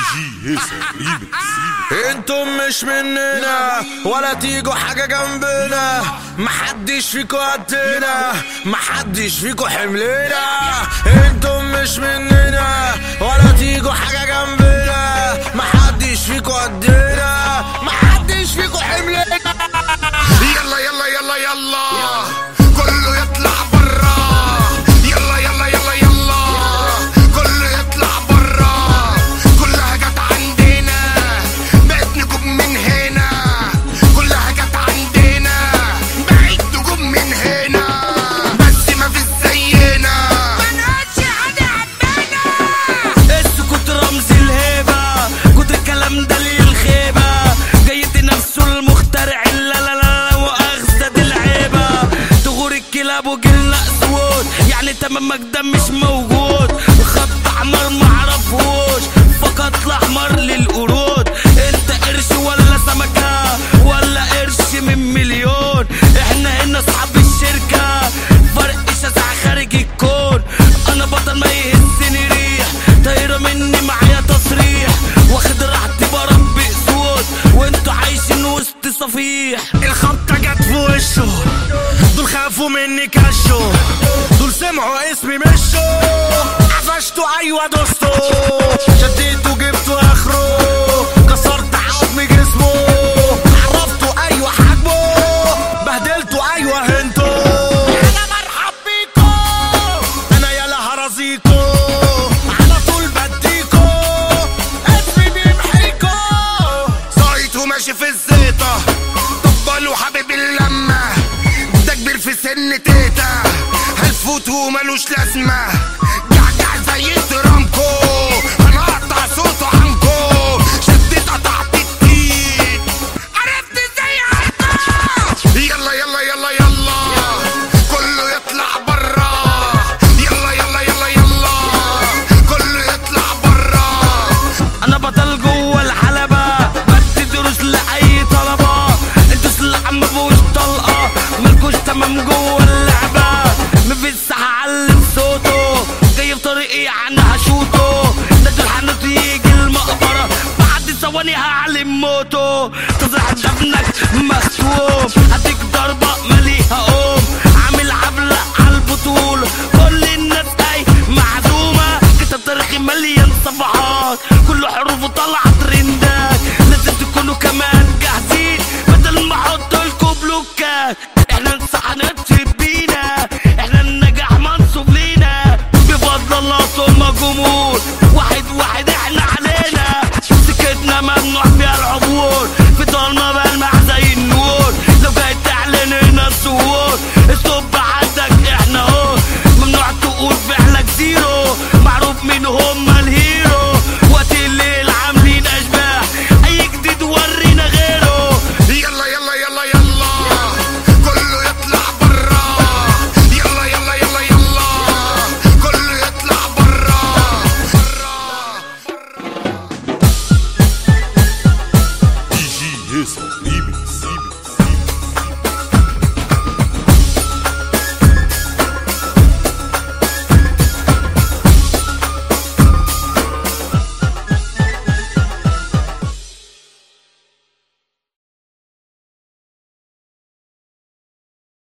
جي هيصة ريمكس انتم مش مننا ولا تيجوا حاجة جنبنا محدش فيكوا قدنا محدش فيكوا حملنا انتم مش مننا ولا تيجوا حاجة جنبنا محدش فيكوا قدنا محدش فيكوا حملنا يلا يلا يلا يلا كله يطلع برا يلا يلا يلا يلا كله يطلع برا كلها جت عندنا بقت نجوم من هنا كلها جت عندنا بقت نجوم من هنا بس ما في زينا السكوت رمز الهيبة كتر الكلام ده للخيبة جاي نفسه المخترع لا لا لا لا مؤاخذة دي العيبة تغور الكلاب وجيلنا اسود يعني تمامك ده مش موجود خط احمر معرفوش فقط الاحمر للقرود انت قرش ولا سمكة ولا قرش من مليون احنا هنا اصحاب الشركة فرق شاسع خارج الكون انا بطل ما يهزني ريح طايرة مني معايا تصريح واخد راحتي بربي اسود وانتوا عايشين وسط صفيح الخبطة جت في وشه دول خافوا مني كشوا دول سمعوا اسمي مشوا قفشتوا ايوه دوستوا شديتوا جبتوا اخره كسرت عظم جسمه عرفتوا ايوه حجمه بهدلتوا ايوه هنتوا انا مرحب بيكوا انا يالا هرازيكوا على طول بديكوا اسمي بيمحيكوا زايط وماشي في الزيطة طبل وحبيب اللمة ده كبير في سن تيتا هلفوت وملوش لازمة جعجع زي درامكو هنقطع صوته عنكو شديت قطعت التيت عرفت ازاي عنكو يلا يلا يلا يلا كله يطلع برا يلا يلا يلا يلا كله يطلع برا انا بطل جوه الحلبة بدي دروس لاي طلبة انتوا سلاح ما فيهوش طلقة مالكوش تمام جوه اللعبة مفيش ساحة علم صوته جاي في طريقي يعني هشوته نادي الحانوت يجي المقبرة بعد ثواني هعلم موته تصرح دفنك مختوم هديك ضربة ماليها قوم عامل حفلة على البطولة كل الناس اي معزومة كتاب تاريخي مليان صفحات كل حروفه طالعة ترندات لازم تكونوا كمان جاهزين بدل ما احط لكم بلوكات